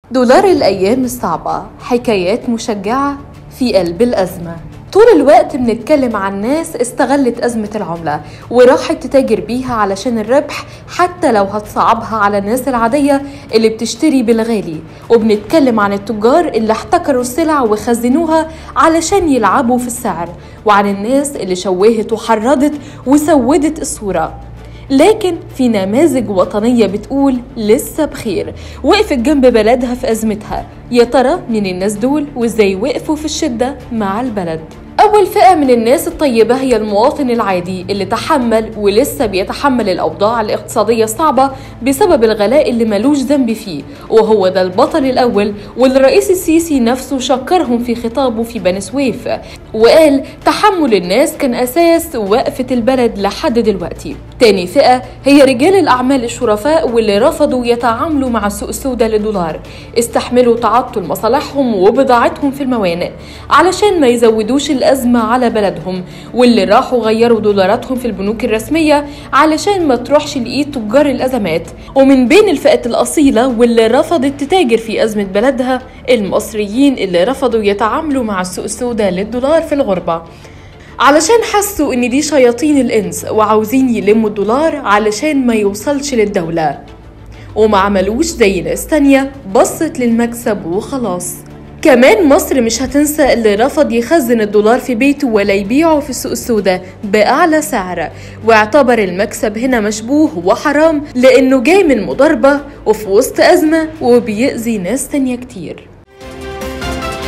دولار الأيام الصعبة حكايات مشجعة في قلب الأزمة طول الوقت بنتكلم عن ناس استغلت أزمة العملة وراحت تتاجر بيها علشان الربح حتى لو هتصعبها على الناس العادية اللي بتشتري بالغالي وبنتكلم عن التجار اللي احتكروا السلع وخزنوها علشان يلعبوا في السعر وعن الناس اللي شوهت وحرضت وسودت الصورة لكن في نماذج وطنية بتقول لسه بخير وقفت جنب بلدها في أزمتها يا ترى من الناس دول وإزاي وقفوا في الشدة مع البلد أول فئة من الناس الطيبة هي المواطن العادي اللي تحمل ولسه بيتحمل الأوضاع الاقتصادية الصعبة بسبب الغلاء اللي ملوش ذنب فيه وهو ده البطل الأول والرئيس السيسي نفسه شكرهم في خطابه في بني سويف وقال تحمل الناس كان أساس وقفة البلد لحد دلوقتي تاني فئة هي رجال الأعمال الشرفاء واللي رفضوا يتعاملوا مع السوق السوداء للدولار استحملوا تعطل مصالحهم وبضاعتهم في الموانئ علشان ما يزودوش الأزمة على بلدهم واللي راحوا غيروا دولاراتهم في البنوك الرسمية علشان ما تروحش لإيد تجار الأزمات ومن بين الفئة الأصيلة واللي رفضت تتاجر في أزمة بلدها المصريين اللي رفضوا يتعاملوا مع السوق السوداء للدولار في الغربة علشان حسوا ان دي شياطين الانس وعاوزين يلموا الدولار علشان ما يوصلش للدولة وما عملوش زي ناس تانية بصت للمكسب وخلاص كمان مصر مش هتنسى اللي رفض يخزن الدولار في بيته ولا يبيعه في السوق السوداء بأعلى سعر واعتبر المكسب هنا مشبوه وحرام لأنه جاي من مضاربة وفي وسط أزمة وبيأذي ناس تانية كتير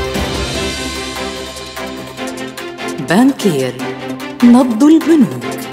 بانكير نبض البنوك